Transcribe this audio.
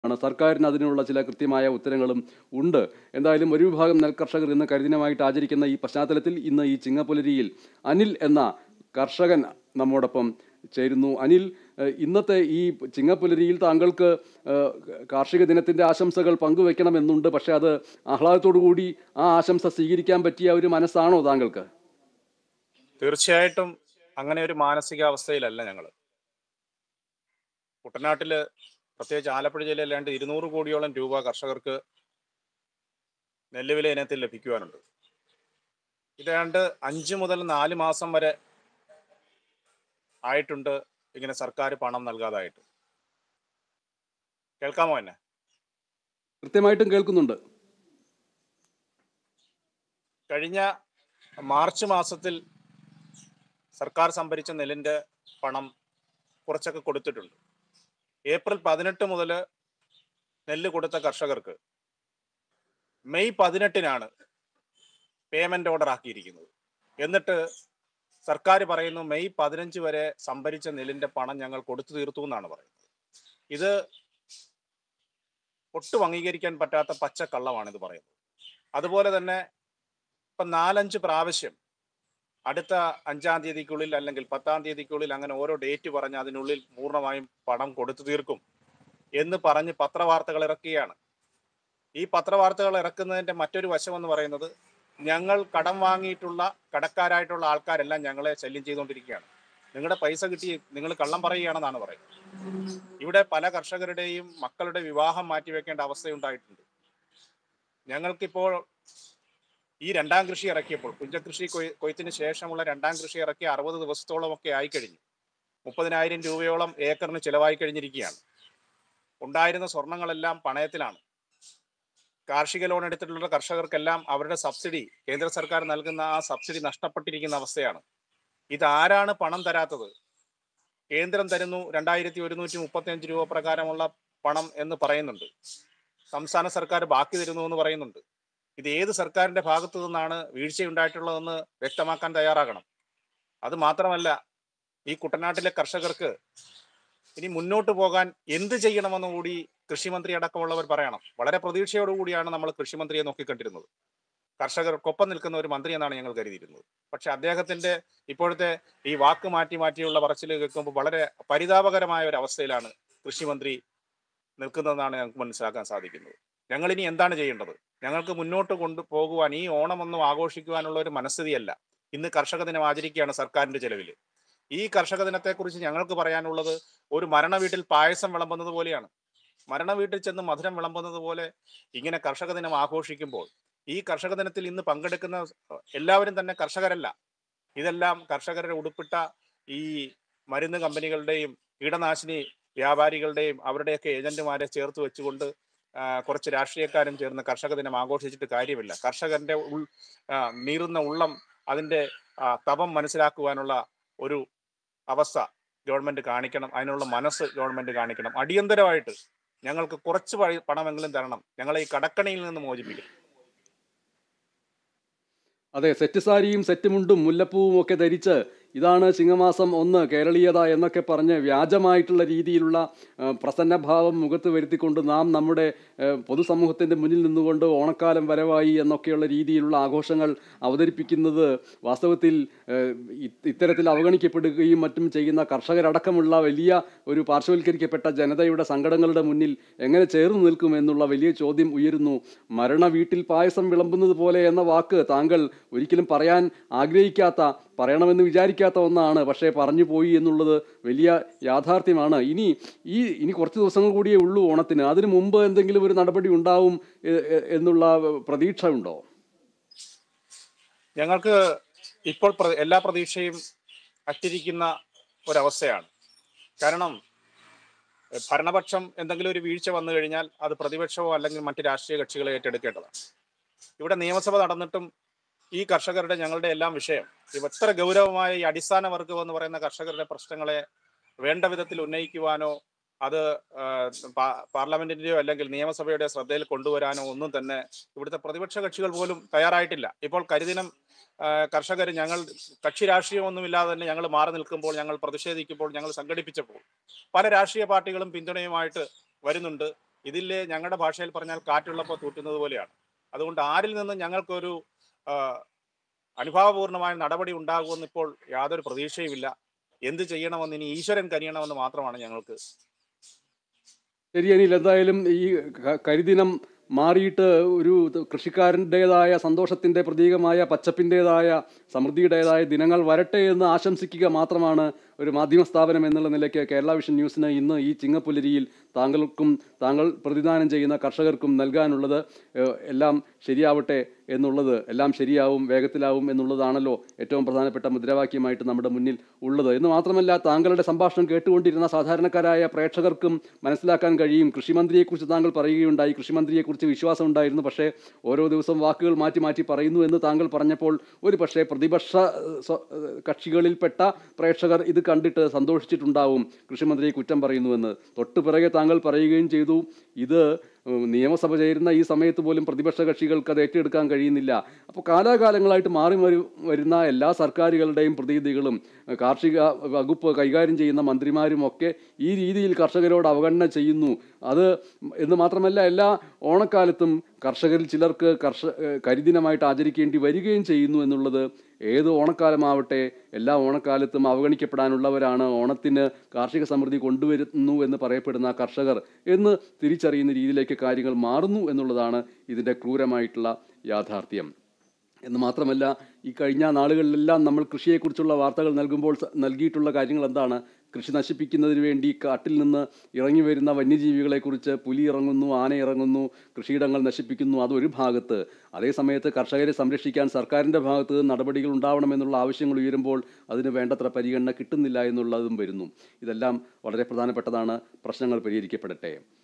ആണ് സർക്കാരിന് അതിനുള്ള ചില കൃത്യമായ ഉത്തരങ്ങളും ഉണ്ട് എന്തായാലും ഒരു വിഭാഗം നെൽകർഷകർ ഇന്ന് കരിദിനമായിട്ട് ആചരിക്കുന്ന ഈ പശ്ചാത്തലത്തിൽ ഇന്ന് ഈ ചിങ്ങപ്പുലരിയിൽ അനിൽ എന്ന കർഷകൻ നമ്മോടൊപ്പം ചേരുന്നു അനിൽ ഏഹ്, ഇന്നത്തെ ഈ ചിങ്ങപ്പുലരിയിൽ താങ്കൾക്ക് ഏഹ്, കാർഷിക ദിനത്തിൻ്റെ ആശംസകൾ പങ്കുവെക്കണമെന്നുണ്ട് പക്ഷേ അത് ആഹ്ലാദത്തോടു കൂടി ആ ആശംസ സ്വീകരിക്കാൻ പറ്റിയ ഒരു മനസ്സാണോ താങ്കൾക്ക് തീർച്ചയായിട്ടും അങ്ങനെ ഒരു മാനസികാവസ്ഥയിലല്ല ഞങ്ങൾ കുട്ടനാട്ടില് പ്രത്യേകിച്ച് ആലപ്പുഴ ജില്ലയിൽ ഏതാണ്ട് ഇരുന്നൂറ് കോടിയോളം രൂപ കർഷകർക്ക് നെല്ലുവില ഇനത്തിൽ ലഭിക്കുവാനുണ്ട് ഇതേണ്ട് അഞ്ച് മുതൽ നാല് മാസം വരെ ആയിട്ടുണ്ട് ഇങ്ങനെ സർക്കാർ പണം നൽകാതായിട്ട് കേൾക്കാമോ എന്നെ കൃത്യമായിട്ടും കേൾക്കുന്നുണ്ട് കഴിഞ്ഞ മാർച്ച് മാസത്തിൽ സർക്കാർ സംഭരിച്ച നെല്ലിന്റെ പണം കുറച്ചൊക്കെ കൊടുത്തിട്ടുണ്ട് ഏപ്രിൽ പതിനെട്ട് മുതൽ നെല്ല് കൊടുത്ത കർഷകർക്ക് മെയ് പതിനെട്ടിനാണ് പേയ്മെന്റ് ഓർഡർ ആക്കിയിരിക്കുന്നത് എന്നിട്ട് സർക്കാർ പറയുന്നു മെയ് പതിനഞ്ച് വരെ സംഭരിച്ച നെല്ലിന്റെ പണം ഞങ്ങൾ കൊടുത്തു തീർത്തു എന്നാണ് പറയുന്നത് ഇത് ഒട്ടും അംഗീകരിക്കാൻ പറ്റാത്ത പച്ചക്കള്ളമാണ് ഇത് പറയുന്നത് അതുപോലെ തന്നെ ഇപ്പൊ നാലഞ്ച് പ്രാവശ്യം അടുത്ത അഞ്ചാം തീയതിക്കുള്ളിൽ അല്ലെങ്കിൽ പത്താം തീയതിക്കുള്ളിൽ അങ്ങനെ ഓരോ ഡേറ്റ് പറഞ്ഞ് അതിനുള്ളിൽ പൂർണ്ണമായും പണം കൊടുത്തു തീർക്കും എന്ന് പറഞ്ഞ് പത്രവാർത്തകൾ ഇറക്കുകയാണ് ഈ പത്രവാർത്തകൾ ഇറക്കുന്നതിന്റെ മറ്റൊരു വശം എന്ന് പറയുന്നത് ഞങ്ങൾ കടം വാങ്ങിയിട്ടുള്ള കടക്കാരായിട്ടുള്ള ആൾക്കാരെല്ലാം ഞങ്ങളെ ശല്യം ചെയ്തുകൊണ്ടിരിക്കുകയാണ് നിങ്ങളുടെ പൈസ കിട്ടി നിങ്ങൾ കള്ളം പറയുകയാണെന്നാണ് പറയുന്നത് ഇവിടെ പല കർഷകരുടെയും മക്കളുടെ വിവാഹം മാറ്റിവെക്കേണ്ട അവസ്ഥയുണ്ടായിട്ടുണ്ട് ഞങ്ങൾക്കിപ്പോൾ ഈ രണ്ടാം കൃഷി ഇറക്കിയപ്പോൾ പുഞ്ചകൃഷി കൊയ് കൊയ്ത്തിന് ശേഷമുള്ള രണ്ടാം കൃഷി ഇറക്കി അറുപത് ദിവസത്തോളം ഒക്കെ ആയിക്കഴിഞ്ഞു മുപ്പതിനായിരം രൂപയോളം ഏക്കറിന് ചിലവായി കഴിഞ്ഞിരിക്കുകയാണ് ഉണ്ടായിരുന്ന സ്വർണങ്ങളെല്ലാം പണയത്തിലാണ് കാർഷിക ലോൺ എടുത്തിട്ടുള്ള കർഷകർക്കെല്ലാം അവരുടെ സബ്സിഡി കേന്ദ്ര സർക്കാർ നൽകുന്ന ആ സബ്സിഡി നഷ്ടപ്പെട്ടിരിക്കുന്ന അവസ്ഥയാണ് ഇതാരാണ് പണം തരാത്തത് കേന്ദ്രം തരുന്നു രണ്ടായിരത്തി ഒരുന്നൂറ്റി മുപ്പത്തി അഞ്ച് രൂപ പ്രകാരമുള്ള പണം എന്ന് പറയുന്നുണ്ട് സംസ്ഥാന സർക്കാർ ബാക്കി തരുന്നു എന്ന് പറയുന്നുണ്ട് ഇത് ഏത് സർക്കാരിന്റെ ഭാഗത്തു നിന്നാണ് വീഴ്ചയുണ്ടായിട്ടുള്ളതെന്ന് വ്യക്തമാക്കാൻ തയ്യാറാകണം അത് മാത്രമല്ല ഈ കുട്ടനാട്ടിലെ കർഷകർക്ക് ഇനി മുന്നോട്ട് പോകാൻ എന്ത് ചെയ്യണമെന്ന് കൂടി കൃഷിമന്ത്രി അടക്കമുള്ളവർ പറയണം വളരെ പ്രതീക്ഷയോടുകൂടിയാണ് നമ്മൾ കൃഷിമന്ത്രിയെ നോക്കിക്കണ്ടിരുന്നത് കർഷകർക്കൊപ്പം നിൽക്കുന്ന ഒരു മന്ത്രി എന്നാണ് ഞങ്ങൾ കരുതിയിരുന്നത് പക്ഷെ അദ്ദേഹത്തിന്റെ ഇപ്പോഴത്തെ ഈ വാക്ക് മാറ്റി മാറ്റിയുള്ള പറച്ചിൽ കേൾക്കുമ്പോൾ വളരെ പരിതാപകരമായ ഒരു അവസ്ഥയിലാണ് കൃഷിമന്ത്രി നിൽക്കുന്നതെന്നാണ് ഞങ്ങൾക്ക് മനസ്സിലാക്കാൻ സാധിക്കുന്നത് ഞങ്ങൾ ഇനി എന്താണ് ചെയ്യേണ്ടത് ഞങ്ങൾക്ക് മുന്നോട്ട് കൊണ്ടുപോകുവാൻ ഈ ഓണമൊന്നും ആഘോഷിക്കുവാനുള്ള ഒരു മനസ്ഥിതിയല്ല ഇന്ന് കർഷക ദിനം ആചരിക്കുകയാണ് സർക്കാരിന്റെ ചെലവിൽ ഈ കർഷക ദിനത്തെക്കുറിച്ച് ഞങ്ങൾക്ക് പറയാനുള്ളത് ഒരു മരണ വീട്ടിൽ പായസം വിളമ്പുന്നത് പോലെയാണ് മരണ വീട്ടിൽ ചെന്ന് മധുരം വിളമ്പുന്നത് പോലെ ഇങ്ങനെ കർഷക ദിനം ആഘോഷിക്കുമ്പോൾ ഈ കർഷക ദിനത്തിൽ ഇന്ന് പങ്കെടുക്കുന്ന എല്ലാവരും തന്നെ കർഷകരല്ല ഇതെല്ലാം കർഷകരുടെ ഉടുപ്പിട്ട ഈ മരുന്ന് കമ്പനികളുടെയും കീടനാശിനി വ്യാപാരികളുടെയും അവരുടെയൊക്കെ ഏജന്റുമാരെ ചേർത്ത് വെച്ചുകൊണ്ട് ആ, കുറച്ച് രാഷ്ട്രീയക്കാരും ചേർന്ന് കർഷക ദിനം ആഘോഷിച്ചിട്ട് കാര്യമില്ല കർഷകന്റെ ഉൾ ആ, നീറുന്ന ഉള്ളം അതിന്റെ ആ, തപം മനസ്സിലാക്കുവാനുള്ള ഒരു അവസ്ഥ ഗവൺമെന്റ് കാണിക്കണം അതിനുള്ള മനസ്സ് ഗവൺമെന്റ് കാണിക്കണം അടിയന്തരമായിട്ട് ഞങ്ങൾക്ക് കുറച്ച് പഴ- പണമെങ്കിലും തരണം ഞങ്ങളെ ഈ കടക്കണിയിൽ നിന്ന് മോചിപ്പിക്കണം അതെ സെറ്റ് സാരിയും സെറ്റ് മുണ്ടും മുല്ലപ്പൂവും ഒക്കെ ധരിച്ച് ഇതാണ് ചിങ്ങമാസം ഒന്ന് കേരളീയത എന്നൊക്കെ പറഞ്ഞ് വ്യാജമായിട്ടുള്ള രീതിയിലുള്ള ആ, പ്രസന്നഭാവം മുഖത്ത് വരുത്തിക്കൊണ്ട് നാം നമ്മുടെ ആ, പൊതുസമൂഹത്തിൻ്റെ മുന്നിൽ നിന്നുകൊണ്ട് ഓണക്കാലം വരവായി എന്നൊക്കെയുള്ള രീതിയിലുള്ള ആഘോഷങ്ങൾ അവതരിപ്പിക്കുന്നത് വാസ്തവത്തിൽ ആ, ഇ- ഇത്തരത്തിൽ അവഗണിക്കപ്പെടുകയും മറ്റും ചെയ്യുന്ന കർഷകരടക്കമുള്ള വലിയ ഒരു പാർശ്വവൽക്കരിക്കപ്പെട്ട ജനതയുടെ സങ്കടങ്ങളുടെ മുന്നിൽ എങ്ങനെ ചേർന്ന് നിൽക്കും എന്നുള്ള വലിയ ചോദ്യം ഉയരുന്നു മരണ വീട്ടിൽ പായസം വിളമ്പുന്നത് പോലെ എന്ന വാക്ക് താങ്കൾ ഒരിക്കലും പറയാൻ ആഗ്രഹിക്കാത്ത പറയണമെന്ന് വിചാരിക്കാത്ത ഒന്നാണ് പക്ഷേ പറഞ്ഞു പോയി എന്നുള്ളത് വലിയ യാഥാർത്ഥ്യമാണ് ഇനി ഈ ഇനി കുറച്ച് ദിവസങ്ങൾ കൂടിയേ ഉള്ളൂ ഓണത്തിന് അതിനു മുമ്പ് എന്തെങ്കിലും ഒരു നടപടി ഉണ്ടാവും എ- എ- എന്നുള്ള പ്രതീക്ഷ ഉണ്ടോ ഞങ്ങൾക്ക് ഇപ്പോൾ പ്ര- എല്ലാ പ്രതീക്ഷയും അറ്റിരിക്കുന്ന ഒരവസ്ഥയാണ് കാരണം എഹ്, ഭരണപക്ഷം എന്തെങ്കിലും ഒരു വീഴ്ച വന്നു കഴിഞ്ഞാൽ അത് പ്രതിപക്ഷമോ അല്ലെങ്കിൽ മറ്റ് രാഷ്ട്രീയ കക്ഷികളെ ഏറ്റെടുക്കേണ്ടതാണ് ഇവിടെ നിയമസഭ നടന്നിട്ടും ഈ കർഷകരുടെ ഞങ്ങളുടെ എല്ലാം വിഷയം ഇവ എത്ര ഗൗരവമായ ഈ അടിസ്ഥാന വർഗം എന്ന് പറയുന്ന കർഷകരുടെ പ്രശ്നങ്ങളെ വേണ്ട വിധത്തിൽ ഉന്നയിക്കുവാനോ അത് ആ, പാ- പാർലമെന്റിന്റെയോ അല്ലെങ്കിൽ നിയമസഭയുടെ ശ്രദ്ധയിൽ കൊണ്ടുവരാനോ ഒന്നും തന്നെ ഇവിടുത്തെ പ്രതിപക്ഷ കക്ഷികൾ പോലും തയ്യാറായിട്ടില്ല ഇപ്പോൾ കരിദിനം കർഷകർ ഞങ്ങൾ കക്ഷി രാഷ്ട്രീയമൊന്നുമില്ലാതെ തന്നെ ഞങ്ങൾ മാറി നിൽക്കുമ്പോൾ ഞങ്ങൾ പ്രതിഷേധിക്കുമ്പോൾ ഞങ്ങൾ സംഘടിപ്പിച്ചപ്പോൾ പല രാഷ്ട്രീയ പാർട്ടികളും പിന്തുണയുമായിട്ട് വരുന്നുണ്ട് ഇതിൽ ഞങ്ങളുടെ ഭാഷയിൽ പറഞ്ഞാൽ കാറ്റുള്ളപ്പോൾ തൂറ്റുന്നത് പോലെയാണ് അതുകൊണ്ട് ആരിൽ നിന്നും ഞങ്ങൾക്കൊരു ആ, അനുഭാവപൂർണമായ നടപടി ഉണ്ടാകുമെന്ന് ഇപ്പോൾ യാതൊരു പ്രതീക്ഷയുമില്ല എന്ത് ചെയ്യണമെന്ന് ഇനി ഈശ്വരൻ കനിയണമെന്ന് മാത്രമാണ് ഞങ്ങൾക്ക് ശരി അനിൽ എന്തായാലും ഈ ക- കരിദിനം മാറിയിട്ട് ഒരു കൃഷിക്കാരൻ്റെതായ സന്തോഷത്തിൻ്റെ പ്രതീകമായ പച്ചപ്പിൻ്റെതായ സമൃദ്ധിയുടേതായ ദിനങ്ങൾ വരട്ടെ എന്ന് ആശംസിക്കുക മാത്രമാണ് ഒരു മാധ്യമ സ്ഥാപനം എന്നുള്ള നിലയ്ക്ക് കേരള വിഷൻ ന്യൂസിന് ഇന്ന് ഈ ചിങ്ങപ്പുലരിയിൽ താങ്കൾക്കും താങ്കൾ പ്രതിദാനം ചെയ്യുന്ന കർഷകർക്കും നൽകാനുള്ളത് ഏഹ്, എല്ലാം ശരിയാവട്ടെ എന്നുള്ളത് എല്ലാം ശരിയാവും വേഗത്തിലാവും എന്നുള്ളതാണല്ലോ ഏറ്റവും പ്രധാനപ്പെട്ട മുദ്രാവാക്യമായിട്ട് നമ്മുടെ മുന്നിൽ ഉള്ളത് എന്ന് മാത്രമല്ല താങ്കളുടെ സംഭാഷണം കേട്ടുകൊണ്ടിരുന്ന സാധാരണക്കാരായ പ്രേക്ഷകർക്കും മനസ്സിലാക്കാൻ കഴിയും കൃഷിമന്ത്രിയെക്കുറിച്ച് താങ്കൾ പറയുകയുണ്ടായി കൃഷിമന്ത്രിയെക്കുറിച്ച് വിശ്വാസം ഉണ്ടായിരുന്നു പക്ഷേ ഓരോ ദിവസവും വാക്കുകൾ മാറ്റി മാറ്റി പറയുന്നു എന്ന് താങ്കൾ പറഞ്ഞപ്പോൾ ഒരു പക്ഷേ പ്രതിപക്ഷ ഏഹ്, സ്വ- ഏഹ്, കക്ഷികളിൽപ്പെട്ട പ്രേക്ഷകർ ഇത് കണ്ടിട്ട് സന്തോഷിച്ചിട്ടുണ്ടാവും കൃഷിമന്ത്രിയെ കുറ്റം പറയുന്നുവെന്ന് തൊട്ടു പിറകെ താങ്കൾ പറയുകയും ചെയ്തു ഇത് ഉം, നിയമസഭ ചേരുന്ന ഈ സമയത്ത് പോലും പ്രതിപക്ഷ കക്ഷികൾക്ക് അത് ഏറ്റെടുക്കാൻ കഴിയുന്നില്ല അപ്പോൾ കാലാകാലങ്ങളായിട്ട് മാറി വരു- വരുന്ന എല്ലാ സർക്കാരുകളുടെയും പ്രതിനിധികളും ഏഹ്, കാർഷിക വകുപ്പ് കൈകാര്യം ചെയ്യുന്ന മന്ത്രിമാരും ഒക്കെ ഈ രീതിയിൽ കർഷകരോട് അവഗണന ചെയ്യുന്നു അത് എന്ന് മാത്രമല്ല എല്ലാ ഓണക്കാലത്തും കർഷകരിൽ ചിലർക്ക് കർഷ ഏഹ്, കരിദിനമായിട്ട് ആചരിക്കേണ്ടി വരികയും ചെയ്യുന്നു എന്നുള്ളത് ഏത് ഓണക്കാലമാവട്ടെ എല്ലാ ഓണക്കാലത്തും അവഗണിക്കപ്പെടാനുള്ളവരാണ് ഓണത്തിന് കാർഷിക സമൃദ്ധി കൊണ്ടുവരുന്നു എന്ന് പറയപ്പെടുന്ന കർഷകർ എന്ന് തിരിച്ചറിയുന്ന രീതിയിലേക്ക് കാര്യങ്ങൾ മാറുന്നു എന്നുള്ളതാണ് ഇതിൻ്റെ ക്രൂരമായിട്ടുള്ള യാഥാർത്ഥ്യം എന്ന് മാത്രമല്ല ഈ കഴിഞ്ഞ നാളുകളിലെല്ലാം നമ്മൾ കൃഷിയെക്കുറിച്ചുള്ള വാർത്തകൾ നൽകുമ്പോൾ സ- നൽകിയിട്ടുള്ള കാര്യങ്ങൾ എന്താണ് കൃഷി നശിപ്പിക്കുന്നതിന് വേണ്ടി കാട്ടിൽ നിന്ന് ഇറങ്ങി വരുന്ന വന്യജീവികളെക്കുറിച്ച് പുലി ഇറങ്ങുന്നു ആന ഇറങ്ങുന്നു കൃഷിയിടങ്ങൾ നശിപ്പിക്കുന്നു അതൊരു ഭാഗത്ത് അതേസമയത്ത് കർഷകരെ സംരക്ഷിക്കാൻ സർക്കാരിൻ്റെ ഭാഗത്ത് നിന്ന് നടപടികൾ ഉണ്ടാവണമെന്നുള്ള ആവശ്യങ്ങൾ ഉയരുമ്പോൾ അതിന് വേണ്ടത്ര പരിഗണന കിട്ടുന്നില്ല എന്നുള്ളതും വരുന്നു ഇതെല്ലാം വളരെ പ്രധാനപ്പെട്ടതാണ് പ്രശ്നങ്ങൾ പരിഹരിക്കപ്പെടട്ടെ